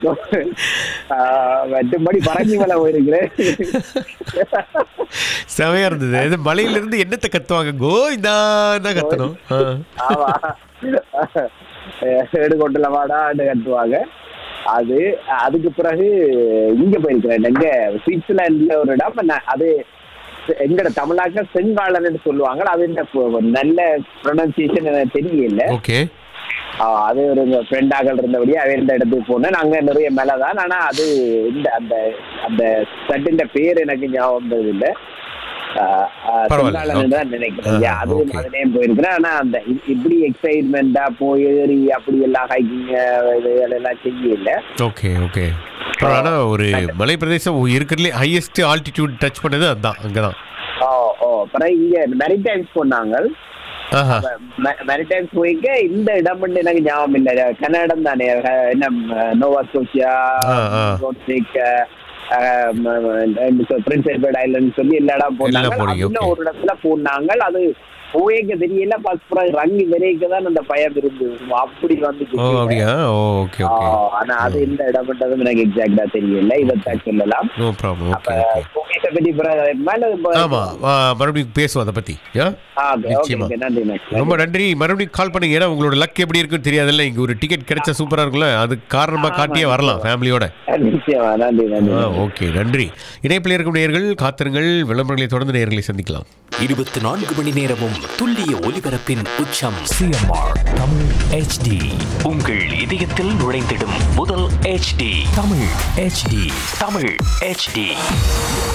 ஆஹ் மற்றபடி பறஞ்சி மலை போயிருக்கிறேன் செமையா இருந்தது இது மலையில இருந்து என்னத்தை கத்துவாங்க கோவிந்தா தான் கத்தணும் ஆ. ஆமா ஏடு கொண்டுல வாடான்னு கட்டுவாங்க அது அதுக்கு பிறகு இங்க போயிருக்கிறேன் எங்க சுவிட்சர்லாந்துல ஒரு இடம் நான் அது எங்கட தமிழாக்க செங்காலன்னு சொல்லுவாங்க அது என்ன பு- நல்ல ப்ரொனன்சியேஷன் எனக்கு தெரியல ஓகே ஆஹ் அது ஒரு ஃப்ரெண்டாக இருந்தபடியே அவன் இந்த இடத்துக்கு போனேன் அங்க நிறைய மேல தான் ஆனா அது இந்த அந்த அந்த சட்டின் பேர் எனக்கு ஞாபகம் வருது இல்ல ஆஹ் ஆஹ் பரவாயில்ல, செங்காலன்னு தான் நினைக்கிறேன் ஆஹா, Yeah, அது okay. அதுலயும் போயிருக்கிறேன் ஆனா அந்த இ- இப்படி எக்ஸைட்மெண்டா போய் ஏறி அப்படி எல்லாம் ஹைக்கிங் இது எல்லாம் செய்யல ஓகே ஓகே ஆனா ஒரு மலை பிரதேசம் இருக்கிறதுலே ஹையஸ்ட் ஆல்டிடியூட் டச் பண்ணது அதுதான் அங்கதான் ஓ ஓ அப்புறம் இங்க மெரிடைம்ஸ் போனாங்க ஆஹா மெரிடைம்ஸ் போய்க்க இந்த இடம் வந்து எனக்கு ஞாபகம் இல்ல கன்னடம் தானே அஹ் என்ன நோவா ஸ்கோஷியா ஆ, ஆ. பிரின்ஸ் எட்வர்ட் ஐலண்ட் சொல்லி எல்லா இடம் போனாங்க போனீங்க, அதுல okay. ஒரு இடத்துல போனாங்க அது போயக்க தெரியல பஸ் ரங்கி விரைக்க தான் அந்த பயம் இருந்தது அப்படி வந்து ஓ அப்படியா ஓ ஓகே ஓகே ஆனா அது இந்த இடம்ன்றதும் எனக்கு எக்ஸாக்டா தெரியல இதைத்தான் சொல்லலாம் நோ ப்ராப்ளம் அப்ப ஓகே ஓகே புகையிட்ட பத்தி பிறகு மேல இப்ப- ஆமா ஆ, மறுபடியும் பேசுவோம் அதை பத்தி ஆ? ஆ, okay, okay, நிச்சயமா. okay, நன்றி நன்றி ரொம்ப நன்றி மறுபடியும் கால் பண்ணுங்க ஏன்னா உங்களோட லக் எப்படி இருக்குன்னு தெரியாதுல்ல இங்க ஒரு டிக்கெட் கிடைச்சா சூப்பரா இருக்கும்ல அது காரணமா காட்டியே வரலாம் ஃபேமிலியோட நிச்சயமா நன்றி நன்றி ஓகே நன்றி இணைப்பில் இருக்கும் நேயர்கள் காத்திருங்கள் விளம்பரங்களை தொடர்ந்து நேயர்களை சந்திக்கலாம் இருபத்தி நான்கு மணி நேரமும் துல்லிய ஒலிபரப்பின் உச்சம் சிஎம்ஆர் தமிழ் ஹெச்டி உங்கள் இதயத்தில் நுழைந்திடும் முதல் HD Tamil HD Tamil HD